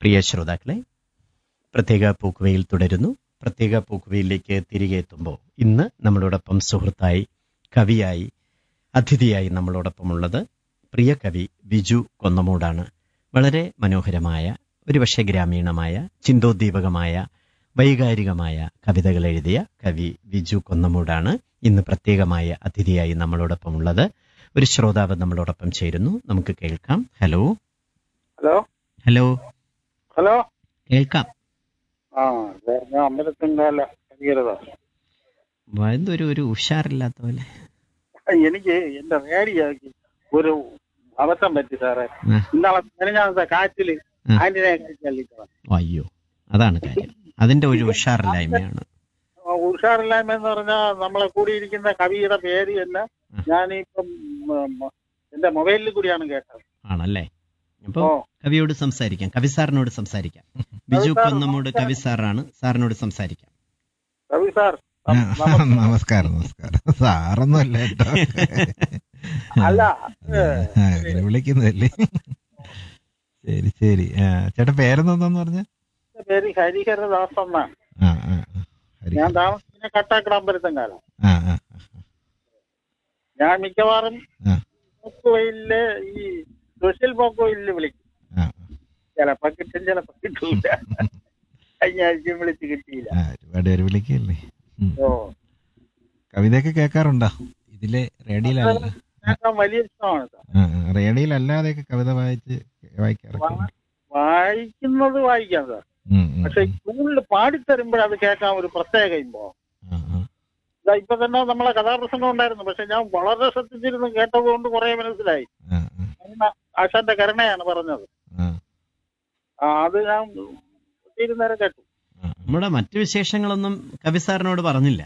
പ്രിയ ശ്രോതാക്കളെ പ്രത്യേക പൂക്കുവയിൽ തുടരുന്നു പ്രത്യേക പൂക്കുവയിലേക്ക് തിരികെ എത്തുമ്പോൾ ഇന്ന് നമ്മളോടൊപ്പം സുഹൃത്തായി കവിയായി അതിഥിയായി നമ്മളോടൊപ്പമുള്ളത് പ്രിയ കവി വിജു കൊന്നമൂടാണ് വളരെ മനോഹരമായ ഒരുപക്ഷെ ഗ്രാമീണമായ ചിന്തോദ്ദീപകമായ വൈകാരികമായ കവിതകൾ എഴുതിയ കവി വിജു കൊന്നമൂടാണ് ഇന്ന് പ്രത്യേകമായ അതിഥിയായി നമ്മളോടൊപ്പമുള്ളത് ഒരു ശ്രോതാവ് നമ്മളോടൊപ്പം ചേരുന്നു നമുക്ക് കേൾക്കാം ഹലോ ഹലോ ഹലോ ഹലോ കേൾക്കാം ആ അതെ ഞാൻ അമ്പലത്തിൻ്റെ ഭീകരത എന്തൊരു ഒരു ഉഷാറില്ലാത്ത പോലെ എനിക്ക് എന്റെ റേഡിയോക്ക് ഒരു അബദ്ധം പറ്റി സാറേ ആ. ഇന്നാളെ മെനഞ്ഞാന്നത്തെ കാറ്റില് ആ. ആന്റിനെ കഴിച്ചല്ലിക്കണം അയ്യോ അതാണ് കാര്യം അതിന്റെ ഒരു ഉഷാറില്ലായ്മയാണ് ഉഷാറില്ലായ്മ എന്ന് പറഞ്ഞാൽ നമ്മളെ കൂടിയിരിക്കുന്ന കവിയുടെ പേര് തന്നെ ഞാനിപ്പം ഉം, എന്റെ മൊബൈലിൽ കൂടിയാണ് കേട്ടത് ആണല്ലേ അപ്പൊ ഓ കവിയോട് സംസാരിക്കാം കവി സാറിനോട് സംസാരിക്കാം ബിജു സാർ, കൊന്നമൂട് കവി സാറാണ് സാറിനോട് സംസാരിക്കാം കവി സാർ ആ, നമ- നമസ്കാരം നമസ്കാരം സാറൊന്നും അല്ല കേട്ടോ അല്ല ആ, ഇങ്ങനെ വിളിക്കുന്നതല്ലേ ശരി ശരി ആ, ചേട്ടാ പേരെന്താന്ന് പറഞ്ഞ എന്റെ പേര് ഹരിഹരദാസ് എന്നാണ് ആ ആ ആ. ഹരി. ഞാൻ താമസിക്കുന്ന കട്ടാക്കട അമ്പലത്തം കാലം ആ ആ ഞാൻ മിക്കവാറും ആ. പോക്കുവയില് ഈ സോഷ്യൽ പോക്കുവയില് വിളിക്കും ആ ചിലപ്പോ കിട്ടും ചിലപ്പോ കിട്ടൂല കഴിഞ്ഞ ആഴ്ചയും വിളിച്ച് കിട്ടിയില്ല ആ ഒരുപാട് പേര് വിളിക്കല്ലേ ഉം. ഓ കവിതയൊക്കെ കേൾക്കാറുണ്ടോ ഇതിലെ റേഡിയോയിലല്ല കേൾക്കാൻ വലിയ ഇഷ്ടമാണ് സാർ ആ, ആ, റേഡിയോയിലല്ലാതെയൊക്കെ കവിത വായിച്ച് വായിക്കാറൊക്കെ ഉണ്ട്. വായിക്കുന്നത് വായിക്കാം സാർ ഉം, ഉം, പക്ഷെ ഉം. സ്കൂളിൽ പാടിത്തരുമ്പോൾ അത് കേൾക്കാൻ ഒരു പ്രത്യേക ഇമ്പോ ആ, ആ. ഇതാ ഇപ്പൊ തന്നെ നമ്മളെ കഥാപ്രസംഗം ഉണ്ടായിരുന്നു പക്ഷെ ഞാൻ വളരെ ശ്രദ്ധിച്ചിരുന്നു കേട്ടത് കൊണ്ട് കുറെ മനസ്സിലായി ആ, ആ, അന്ന് ആശാന്റെ കരുണയാണ് പറഞ്ഞത് ആ, ആ, അത് ഞാൻ ഒത്തിരി നേരം കേട്ടു ആ. നമ്മുടെ മറ്റു വിശേഷങ്ങളൊന്നും കവി സാറിനോട് പറഞ്ഞില്ല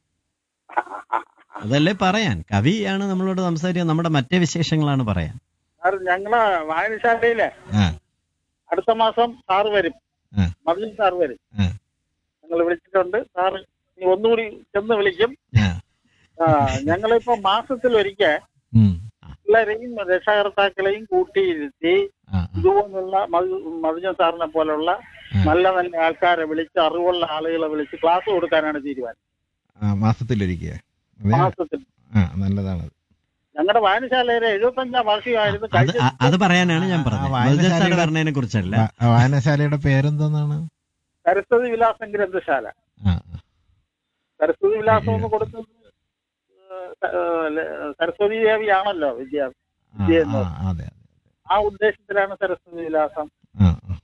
അതല്ലേ പറയാൻ കവിയാണ് നമ്മളോട് സംസാരിക്കുക നമ്മുടെ മറ്റേ വിശേഷങ്ങളാണ് പറയാൻ സാർ ഞങ്ങളെ വായനശാലയിലെ ആ, അടുത്ത മാസം സാറ് വരും ആ. മതിൽ സാർ വരും ആ. ഞങ്ങൾ വിളിച്ചിട്ടുണ്ട് സാറ് ഇനി ഒന്നുകൂടി ചെന്ന് വിളിക്കും ആ. ആ, ഞങ്ങളിപ്പോ മാസത്തിൽ ഒരിക്കൽ ഉം. പിള്ളേരെയും രക്ഷകർത്താക്കളെയും കൂട്ടിയിരുത്തി ആ, ആ. ഇതുപോലുള്ള മധുജ സാറിനെ പോലുള്ള ആ. നല്ല നല്ല ആൾക്കാരെ വിളിച്ച് അറിവുള്ള ആളുകളെ വിളിച്ച് ക്ലാസ് കൊടുക്കാനാണ് തീരുമാനം ആ, മാസത്തിലൊരിക്കൽ അതെ മാസത്തിൽ ആ നല്ലതാണത് ഞങ്ങളുടെ വായനശാലയിലെ എഴുപത്തഞ്ചാം വാർഷികമായിരുന്നു അത് കഴിഞ്ഞ അ- അത് പറയാനാണ് ഞാൻ ആ, പറഞ്ഞത് വായനശാലയുടെ- മധുജ സാറ് പറഞ്ഞതിനെ കുറിച്ചല്ല വാ- വായനശാലയുടെ പേരെന്തെന്നാണ് സരസ്വതി വിലാസം ഗ്രന്ഥശാല ആ, ആ. സരസ്വതി വിലാസം എന്ന് കൊടുത്തത് ഏഹ്, ഏഹ്, സരസ്വതി ദേവിയാണല്ലോ വിദ്യ ആ, വിദ്യ ആ, അതെ അതെ ആ ഉദ്ദേശത്തിലാണ് സരസ്വതി വിലാസം ആ, ആ.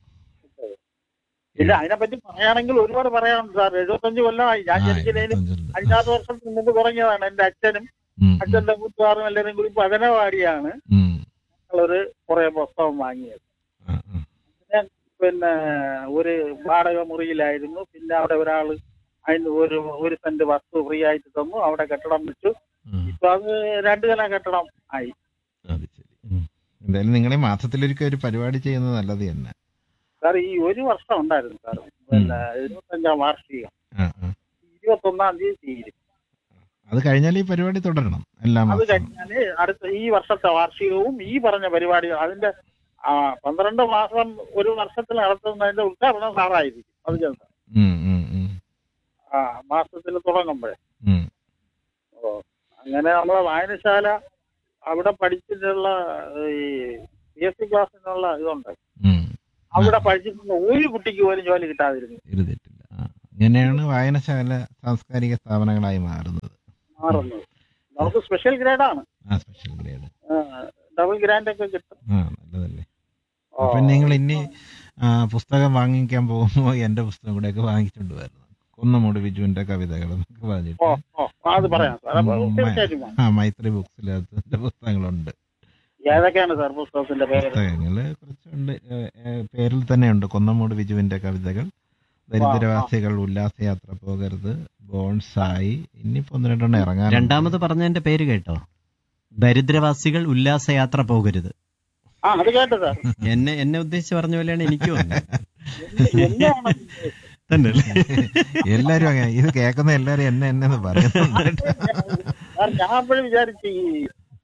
ഇല്ല അതിനെപ്പറ്റി പറയുകയാണെങ്കിൽ ഒരുപാട് പറയാനുണ്ട് സാർ എഴുപത്തഞ്ച് കൊല്ലമായി ഞാൻ ആ, ജനിക്കുന്നതിന് ഇരുപത്തഞ്ചുണ്ട്. അഞ്ചാറ് വർഷത്തിന് മുമ്പ് തുടങ്ങിയതാണ് എന്റെ അച്ഛനും ഉം, അച്ഛന്റെ കൂട്ടുകാരും എല്ലാവരും കൂടി പതനവാടിയാണ് ഉം, ഞങ്ങളൊരു കുറെ പുസ്തകം വാങ്ങിയത് ആ, ആ. പിന്നെ ഒരു വാടക മുറിയിലായിരുന്നു പിന്നെ അവിടെ ഒരാള് അതിന് ഒരു ഒരു സെന്റ് വസ്തു ഫ്രീ ആയിട്ട് തന്നു അവിടെ കെട്ടിടം വെച്ചു ആ, ഇപ്പൊ അത് രണ്ടു നില കെട്ടിടം ആയി അത് ശരി ഉം. എന്തായാലും നിങ്ങളെ മാസത്തിലൊരിക്കൽ ഒരു പരിപാടി ചെയ്യുന്നത് നല്ലത് തന്നെ സാർ ഈ ഒരു വർഷം ഉണ്ടായിരുന്നു സാർ പിന്നെ എഴുപത്തഞ്ചാം വാർഷികം ആ, ആ. ഇരുപത്തൊന്നാം തീയതി തീരും അത് കഴിഞ്ഞാൽ ഈ പരിപാടി തുടരണം എല്ലാ അത് മാസവും കഴിഞ്ഞാല് അടുത്ത ഈ വർഷത്തെ വാർഷികവും ഈ പറഞ്ഞ പരിപാടി അതിന്റെ ആ, പന്ത്രണ്ട് മാസം ഒരു വർഷത്തിൽ നടത്തുന്നതിന്റെ ഉദ്ഘാടനം സാറായിരിക്കും അത് ഞാൻ സാർ ഉം, ഉം, ഉം, ആ മാസത്തിൽ തുടങ്ങുമ്പോഴേ ഉം. ഓ അങ്ങനെ നമ്മളെ വായനശാല അവിടെ പഠിച്ചിട്ടുള്ള ഈ പി എസ് സി ക്ലാസ്സിനുള്ള ഇതുണ്ട് ഉം. അവിടെ പഠിച്ചിട്ടുള്ള ഒരു കുട്ടിക്ക് പോലും ജോലി കിട്ടാതിരുന്നു ഒരു തെറ്റില്ല ആ. ഇങ്ങനെയാണ് വായനശാല സാംസ്കാരിക സ്ഥാപനങ്ങളായി മാറുന്നത് മാറുന്നത് നമുക്ക് സ്പെഷ്യൽ ഗ്രേഡാണ് ആ സ്പെഷ്യൽ ഗ്രേഡ് ഡബിൾ ഗ്രാൻഡ് ഒക്കെ കിട്ടും ആ നല്ലതല്ലേ ഓ. അപ്പൊ നിങ്ങൾ ഇനി ആ, പുസ്തകം വാങ്ങിക്കാൻ പോകുമ്പോൾ എന്റെ പുസ്തകം കൂടെയൊക്കെ വാങ്ങിച്ചുകൊണ്ട് വരണം കുന്നമൂട് ബിജുവിന്റെ കവിതകൾ എന്നൊക്കെ പറഞ്ഞിട്ട് ഓ ഓ അത് പറയാം സാർ അപ്പൊ ഉം, തീർച്ചയായിട്ടും വേണം. ആ മൈത്രി ബുക്സിനകത്ത് എന്റെ പുസ്തകങ്ങളുണ്ട് ഏതൊക്കെയാണ് സാർ പുസ്തകത്തിന്റെ പേര് പുസ്തകങ്ങള് കുറച്ചുണ്ട് ഏ, ഏ, പേരിൽ തന്നെയുണ്ട് കൊന്നമൂട് ബിജുവിന്റെ കവിതകൾ ദരിദ്രവാസികൾ ഉല്ലാസയാത്ര പോകരുത് ബോൺസായി ഇനിയിപ്പോ ഒന്ന് രണ്ടെണ്ണം ഇറങ്ങാൻ രണ്ടാമത് പറഞ്ഞതിന്റെ പേര് കേട്ടോ ദരിദ്രവാസികൾ ഉല്ലാസയാത്ര പോകരുത് ആ അത് കേട്ടു സാർ എന്നെ എന്നെ ഉദ്ദേശിച്ച് പറഞ്ഞ പോലെയാണ് എനിക്കും വന്നത്. എന്നെ- എന്നെയാണ് തന്നെ അല്ലേ? എല്ലാരും അങ്ങനെ ഇത് കേൾക്കുന്ന എല്ലാരും എന്നെ എന്നെ എന്ന് പറയുന്നുണ്ട് സാർ ഞാൻ അപ്പോഴും വിചാരിച്ചു ഈ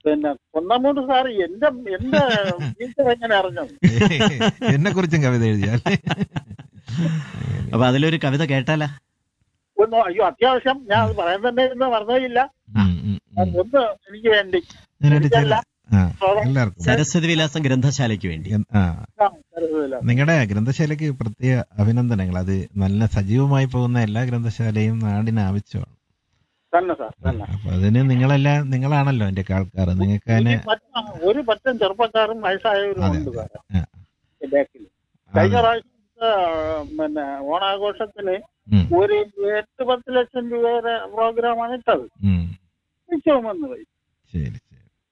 പിന്നെ കൊന്നമൂട് സാർ എന്റെ എന്റെ ടീച്ചർ എങ്ങനെ അറിഞ്ഞത് എന്നെ കുറിച്ചും കവിത എഴുതിയാൽ അപ്പൊ അതിലൊരു കവിത കേട്ടാലാ ഒന്ന് അയ്യോ അത്യാവശ്യം ഞാൻ അത് പറയാൻ തന്നെ ഇരുന്ന് മറന്നില്ല ഉം, ഉം, ഉം. ഒന്ന് എനിക്ക് വേണ്ടി ഞാനൊരു ചില എനിക്കല്ല. ആ എല്ലാവർക്കും സരസ്വതി വിലാസം ഗ്രന്ഥശാലയ്ക്ക് വേണ്ടി എൻ- ആ ആ, കരുതലില്ല. നിങ്ങളുടെ ഗ്രന്ഥശാലയ്ക്ക് പ്രത്യേക അഭിനന്ദനങ്ങൾ അത് നല്ല സജീവമായി പോകുന്ന എല്ലാ ഗ്രന്ഥശാലയും നാടിന് ആവശ്യമാണ് തന്നെ സാർ തന്നെ അപ്പൊ അതിന് നിങ്ങളെല്ലാം നിങ്ങളാണല്ലോ എന്റെ ആൾക്കാർ നിങ്ങൾക്ക് അതിന് ഒരു പറ്റം- ഒരു പറ്റം ചെറുപ്പക്കാരും വയസ്സായവരും അതെ, ഉണ്ട് അതെ. സാറേ ആ, ബാക്കിൽ കഴിഞ്ഞ അതെ. പ്രാവശ്യത്തെ പിന്നെ ഓണാഘോഷത്തിന് ഉം, ഒരു എട്ട് പത്ത് ലക്ഷം രൂപയുടെ പ്രോഗ്രാമാണ് ഇട്ടത് ഉം. മിച്ചവും വന്നു പോയി ശരി ശരി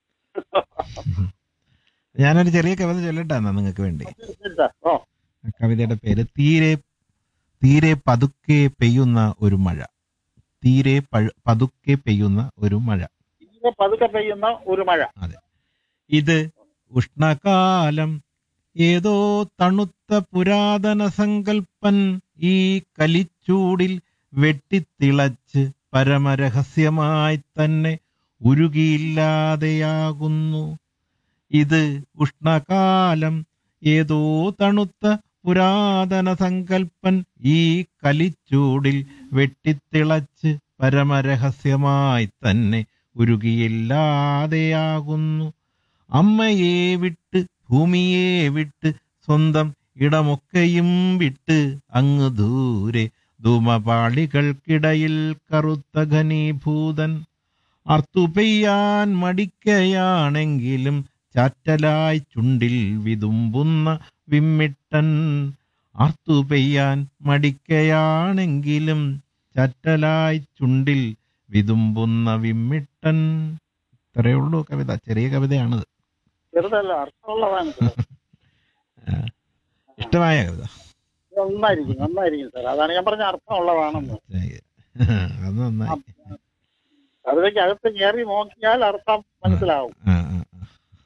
ഞാനൊരു ചെറിയ കവിത ചൊല്ലട്ടാ നിങ്ങൾക്ക് വേണ്ടി ശരി സാർ ഓ ആ കവിതയുടെ പേര് തീരെ തീരെ പതുക്കെ പെയ്യുന്ന ഒരു മഴ തീരെ പഴു- പതുക്കെ പെയ്യുന്ന ഒരു മഴ ഇത് പതുക്കെ പെയ്യുന്ന ഒരു മഴ ഇത് ഉഷ്ണകാലം ഏതോ തണുത്ത പുരാതന സങ്കൽപ്പൻ ഈ കലിച്ചൂടിൽ വെട്ടിത്തിളച്ച് പരമരഹസ്യമായി തന്നെ ഉരുകിയില്ലാതെയാകുന്നു ഇത് ഉഷ്ണകാലം ഏതോ തണുത്ത പുരാതന സങ്കൽപ്പൻ ഈ കലിച്ചൂടിൽ വെട്ടിത്തിളച്ച് പരമരഹസ്യമായി തന്നെ ഉരുകിയില്ലാതെയാകുന്നു അമ്മയെ വിട്ട് ഭൂമിയെ വിട്ട് സ്വന്തം ഇടമൊക്കെയും വിട്ട് അങ്ങ് ദൂരെ ധൂമപാളികൾക്കിടയിൽ കറുത്ത ഘനീഭൂതൻ അർത്തു പെയ്യാൻ മടിക്കയാണെങ്കിലും ചാറ്റലായി ചുണ്ടിൽ വിതുമ്പുന്ന വിമ്മിട്ടൻ അർത്തു പെയ്യാൻ മടിക്കയാണെങ്കിലും ചാറ്റലായി ചുണ്ടിൽ വിതുമ്പുന്ന വിമ്മിട്ടൻ ഇത്രയേ ഉള്ളൂ കവിത ചെറിയ കവിതയാണത് ചെറുതല്ല അർത്ഥമുള്ളതാണ് സാർ. ഇഷ്ടമായ കവിത നന്നായിരിക്കും നന്നായിരിക്കും സാർ അതാണ് ഞാൻ പറഞ്ഞ അർത്ഥമുള്ളതാണെന്ന് അത് നന്നായി കവിതയ്ക്ക് അകത്ത് കയറി നോക്കിയാൽ അർത്ഥം മനസ്സിലാവും ആ, ആ, ആ.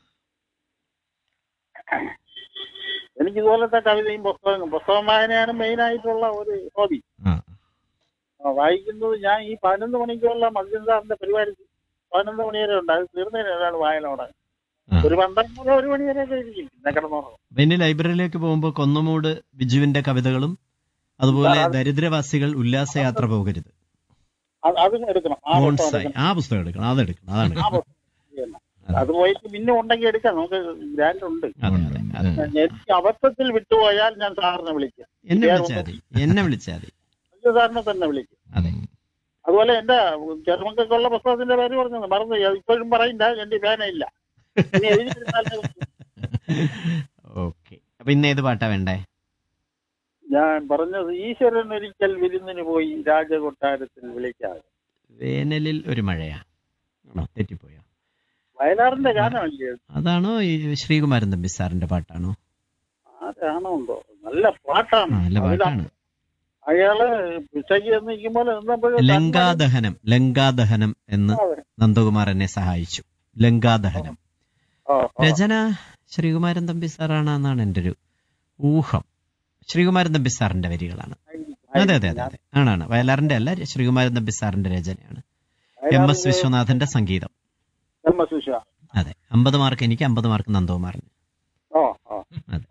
എനിക്ക് ഇതുപോലത്തെ കവിതയും പുസ്തകം പുസ്തകം വായനയാണ് മെയിൻ ആയിട്ടുള്ള ഒരു ഹോബി ആ, ആ, വായിക്കുന്നത് ഞാൻ ഈ പതിനൊന്ന് മണിക്കുള്ള മദ്യം സാറിന്റെ പരിപാടി പതിനൊന്ന് മണി വരെ ഉണ്ട് അത് തീർന്നതിന് ഒരാൾ വായനോടെ ആ. ഒരു പന്ത്രണ്ട് മുതൽ ഒരു മണി വരെ ഇരിക്കും പിന്നെ കിടന്നോണം അപ്പൊ ഇനി ലൈബ്രറിയിലേക്ക് പോകുമ്പോൾ കൊന്നമൂട് ബിജുവിന്റെ കവിതകളും അതുപോലെ ആ, അത് ദരിദ്രവാസികൾ ഉല്ലാസയാത്ര പോകരുത് അത് അതും എടുക്കണം ആ പുസ്തകം മോൺസായി എടുക്കണം. ആ പുസ്തകം എടുക്കണം അതെടുക്കണം അതാണ് ആ പുസ്തകം ചെയ്യണം. അത് പോയിട്ട് പിന്നെ ഉണ്ടെങ്കിൽ എടുക്കാം നമുക്ക് ഗ്രാൻഡ് ഉണ്ട് അതെ അതെ അതെ എനിക്ക് അബദ്ധത്തിൽ വിട്ടുപോയാൽ ഞാൻ സാറിനെ വിളിക്കും എന്നെ വിളിച്ചാൽ മതി എന്നെ വിളിച്ചാൽ മതി മഞ്ജു സാറിനെ തന്നെ വിളിക്കും അതെ അതുപോലെ എന്റെ ചെറുമക്കൾക്കുള്ള പുസ്തകത്തിന്റെ പേര് പറഞ്ഞത് മറന്നു പോയി. അത് ഇപ്പോഴും പറയില്ല എന്റെ പേനയില്ല ഇനി എഴുതിയിരുന്നാലേ ഉള്ളൂ. ഓക്കെ അപ്പൊ ഇന്ന് ഏത് പാട്ടാ വേണ്ടേ ഞാൻ പറഞ്ഞത് ഈശ്വരൻ ഒരിക്കൽ വിരുന്നിന് പോയി രാജകൊട്ടാരത്തിൽ വിളിക്കാതെ വേനലിൽ ഒരു മഴയാ ആണോ തെറ്റിപ്പോയോ വയലാറിന്റെ ഗാനമല്ലേ അതാണോ ഈ ശ്രീകുമാരൻ തമ്പി സാറിന്റെ പാട്ടാണോ ആരാണോ എന്തോ നല്ല പാട്ടാണ് ആ, നല്ല അതിലാ- പാട്ടാണ് അയാള് പിച്ചയ്ക്ക് നിൽക്കുമ്പോൾ നിന്നപ്പോഴും ലങ്കാദഹനം ലങ്കാദഹനം എന്ന് അതെ. നന്ദകുമാർ എന്നെ സഹായിച്ചു ലങ്കാദഹനം ആ, ആ. രചന ശ്രീകുമാരൻ തമ്പി സാറാണെന്നാണ് എൻ്റെ ഒരു ഊഹം ശ്രീകുമാരൻ തമ്പി സാറിന്റെ വരികളാണ് അതെ അതെ അതെ അതെ ആണാണ് വയലാറിന്റെ അല്ല ശ്രീകുമാരൻ തമ്പി സാറിന്റെ രചനയാണ് എം എസ് വിശ്വനാഥന്റെ സംഗീതം എം എസ് വിശ്വ അതെ അമ്പത് മാർക്ക് എനിക്ക് അമ്പത് മാർക്ക് നന്ദകുമാറിന് ഓ ഓ അതെ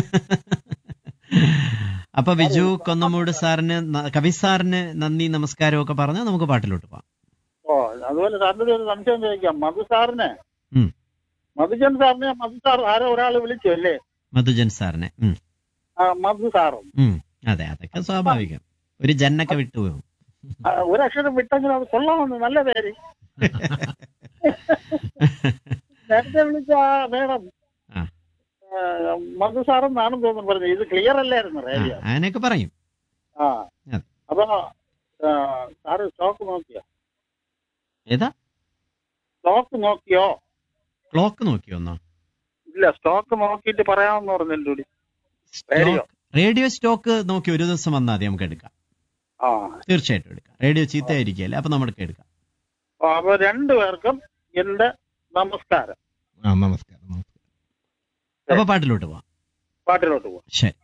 അപ്പൊ ബിജു കൊന്നമൂട് സാറിന് ന- കവി സാറിന് നന്ദി നമസ്കാരം ഒക്കെ പറഞ്ഞാൽ നമുക്ക് പാട്ടിലോട്ട് പോവാം ഓ അതുപോലെ സാറിന്റെ ഒരു സംശയം ചോദിക്കാം മധു സാറിനെ ഉം. മധുജൻ സാറിനെ മധു സാർ ആരോ ഒരാൾ വിളിച്ചു അല്ലേ മധുജൻ സാറിനെ ഉം, ആ, മധു സാറും ഉം. അതെ അതൊക്കെ സ്വാഭാവികം ഒരു ജന്നൊക്കെ വിട്ടുപോകും ആ, ഒരക്ഷരം വിട്ടെങ്കിലും അത് കൊള്ളാമെന്ന് നല്ല പേര് നേരത്തെ വിളിച്ച ആ മേഡം ആ. ആ, മധു സാറെന്നാണെന്ന് തോന്നുന്നു പറഞ്ഞു ഇത് ക്ലിയർ അല്ലായിരുന്നു ആ, റേഡിയോ അങ്ങനെയൊക്കെ പറയും ആ അതെ. അപ്പൊ ആ, സാറ് സ്റ്റോക്ക് നോക്കിയോ ഏതാ സ്റ്റോക്ക് നോക്കിയോ ക്ലോക്ക് നോക്കിയോന്നോ ഇല്ല സ്റ്റോക്ക് നോക്കിയിട്ട് പറയാമെന്ന് പറഞ്ഞു എൻ്റെ കൂടി റേഡിയോ റേഡിയോ സ്റ്റോക്ക് നോക്കി ഒരു ദിവസം വന്നാൽ മതി നമുക്ക് എടുക്കാം ആ തീർച്ചയായിട്ടും എടുക്കാം റേഡിയോ ചീത്തയായിരിക്കല്ലേ അപ്പൊ നമുക്ക് എടുക്കാം ആ, അപ്പൊ രണ്ടുപേർക്കും എന്റെ നമസ്കാരം ആ നമസ്കാരം നമസ്കാരം അപ്പൊ പാട്ടിലോട്ട് പോവാം പാട്ടിലോട്ട് പോവാം ശരി